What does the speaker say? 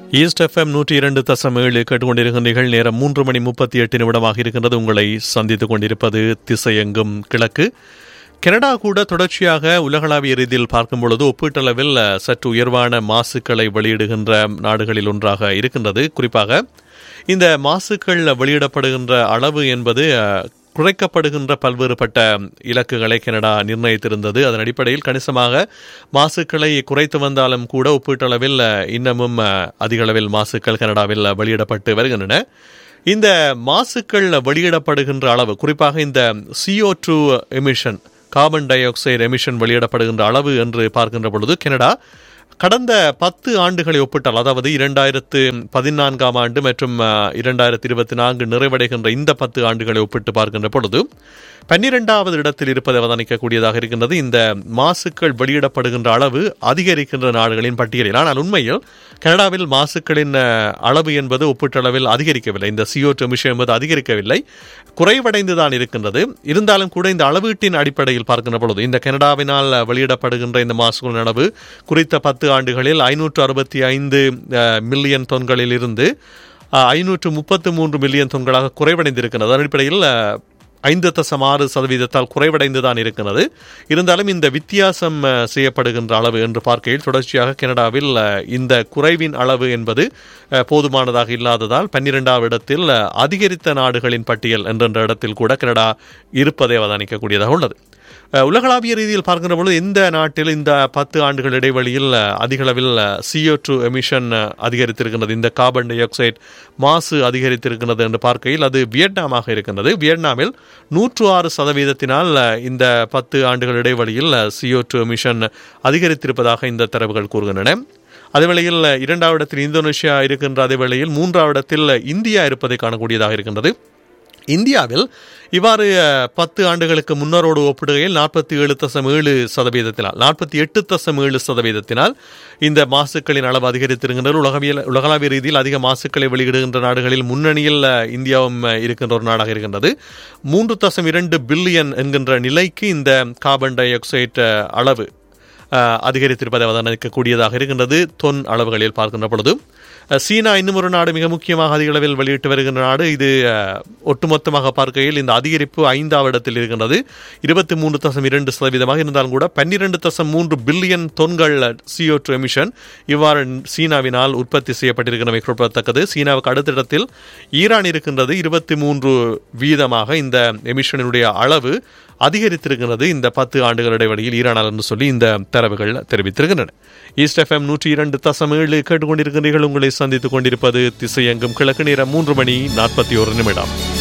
east FM நூற்றி இரண்டு தசம் ஏழு கேட்டுக்கொண்டிருக்கின்றீர்கள் நேரம் மூன்று மணி முப்பத்தி எட்டு நிமிடமாக இருக்கின்றது உங்களை சந்தித்துக் கொண்டிருப்பது திசையெங்கும் கிழக்கு கனடா கூட தொடர்ச்சியாக உலகளாவிய ரீதியில் பார்க்கும் பொழுது ஒப்பீட்டளவில் சற்று உயர்வான மாசுக்களை வெளியிடுகின்ற நாடுகளில் ஒன்றாக இருக்கின்றது குறிப்பாக இந்த மாசுக்கள் வெளியிடப்படுகின்ற அளவு என்பது குறைக்கப்படுகின்ற பல்வேறுபட்ட இலக்குகளை கனடா நிர்ணயித்திருந்தது அதன் அடிப்படையில் கணிசமாக மாசுக்களை குறைத்து வந்தாலும் கூட ஒப்பீட்டளவில் இன்னமும் அதிக அளவில் மாசுக்கள் கனடாவில் வெளியிடப்பட்டு வருகின்றன இந்த மாசுக்கள் வெளியிடப்படுகின்ற அளவு குறிப்பாக இந்த CO two emission carbon dioxide emission வெளியிடப்படுகின்ற அளவு என்று பார்க்கின்ற பொழுது கனடா கடந்த பத்து ஆண்டுகளை ஒப்பிட்டால் அதாவது இரண்டாயிரத்து பதினான்காம் ஆண்டு மற்றும் இரண்டாயிரத்தி இருபத்தி நான்கு நிறைவடைகின்ற இந்த பத்து ஆண்டுகளை ஒப்பிட்டு பார்க்கின்ற பொழுது பன்னிரெண்டாவது இடத்தில் இருப்பதை அவதானிக்கக்கூடியதாக இருக்கின்றது இந்த மாசுக்கள் வெளியிடப்படுகின்ற அளவு அதிகரிக்கின்ற நாடுகளின் பட்டியலில் ஆனால் உண்மையில் கனடாவில் மாசுக்களின் அளவு என்பது ஒப்பீட்டளவில் அதிகரிக்கவில்லை இந்த சிஓ எமிஷன் என்பது அதிகரிக்கவில்லை குறைவடைந்து தான் இருக்கின்றது இருந்தாலும் கூட இந்த அளவீட்டின் அடிப்படையில் பார்க்கின்ற பொழுது இந்த கனடாவினால் வெளியிடப்படுகின்ற இந்த மாசுகளின் அளவு குறித்த பத்து ஆண்டுகளில் ஐநூற்று அறுபத்தி ஐந்து மில்லியன் தொன்களில் இருந்து ஐநூற்று முப்பத்து மூன்று மில்லியன் தொன்களாக குறைவடைந்திருக்கிறது அதன் அடிப்படையில் ஐந்து தசம் ஆறு சதவீதத்தால் குறைவடைந்து தான் இருக்கிறது இருந்தாலும் இந்த வித்தியாசம் செய்யப்படுகின்ற அளவு என்று பார்க்கையில் தொடர்ச்சியாக கனடாவில் இந்த குறைவின் அளவு என்பது போதுமானதாக இல்லாததால் பன்னிரெண்டாவது இடத்தில் அதிகரித்த நாடுகளின் பட்டியல் என்ற இடத்தில் கூட கனடா இருப்பதை அவதானிக்கக்கூடியதாக உள்ளது உலகளாவிய ரீதியில் பார்க்கின்ற பொழுது இந்த நாட்டில் இந்த பத்து ஆண்டுகள் இடைவெளியில் அதிகளவில் சிஓ டூ எமிஷன் அதிகரித்திருக்கின்றது இந்த கார்பன் டை ஆக்சைடு மாசு அதிகரித்திருக்கின்றது என்று பார்க்கையில் அது வியட்நாமாக இருக்கின்றது வியட்நாமில் நூற்று ஆறு சதவீதத்தினால் இந்த பத்து ஆண்டுகள் இடைவெளியில் சிஓ டூ எமிஷன் அதிகரித்திருப்பதாக இந்த தரவுகள் கூறுகின்றன அதேவேளையில் இரண்டாவது இடத்தில் இந்தோனேஷியா இருக்கின்ற அதே வேளையில் மூன்றாவது இடத்தில் இந்தியா இருப்பதை காணக்கூடியதாக இருக்கின்றது இந்தியாவில் இவ்வாறு பத்து ஆண்டுகளுக்கு முன்னரோடு ஒப்பிடுகையில் நாற்பத்தி ஏழு தசம் ஏழு சதவீதத்தினால் நாற்பத்தி எட்டு தசம் ஏழு சதவீதத்தினால் இந்த மாசுக்களின் அளவு அதிகரித்திருக்கின்றது உலகவியல் உலகளாவிய ரீதியில் அதிக மாசுக்களை வெளியிடுகின்ற நாடுகளில் முன்னணியில் இந்தியாவும் இருக்கின்ற ஒரு நாடாக இருக்கின்றது மூன்று தசம் இரண்டு பில்லியன் என்கின்ற நிலைக்கு இந்த கார்பன் டை ஆக்சைடு அளவு அதிகரித்திருப்பதை அவதானிக்கக்கூடியதாக இருக்கின்றது தொன் அளவுகளில் பார்க்கின்ற பொழுது சீனா இன்னும் ஒரு நாடு மிக முக்கியமாக அதிக அளவில் வெளியிட்டு வருகின்ற நாடு இது ஒட்டுமொத்தமாக பார்க்கையில் இந்த அதிகரிப்பு ஐந்தாவது இடத்தில் இருக்கின்றது இருபத்தி மூன்று தசம் இரண்டு சதவீதமாக இருந்தாலும் கூட பன்னிரண்டு தசம் மூன்று பில்லியன் தொன்கள் சிஓ டூ எமிஷன் இவ்வாறு சீனாவினால் உற்பத்தி செய்யப்பட்டிருக்கிறமை குறிப்பிடத்தக்கது சீனாவுக்கு அடுத்த இடத்தில் ஈரான் இருக்கின்றது இருபத்தி மூன்று வீதமாக இந்த எமிஷனினுடைய அளவு அதிகரித்திருக்கிறது இந்த பத்து ஆண்டுகள் இடைவெளியில் ஈரானால் என்று சொல்லி இந்த தரவுகள் தெரிவித்திருக்கின்றன ஈஸ்ட் எஃப்எம் நூற்றி இரண்டு தசம் ஏழு கேட்டுக்கொண்டிருக்கிறீர்கள் உங்களை சந்தித்துக் கொண்டிருப்பது திசையெங்கும் கிழக்கு நேரம் மூன்று மணி நாற்பத்தி ஒரு நிமிடம்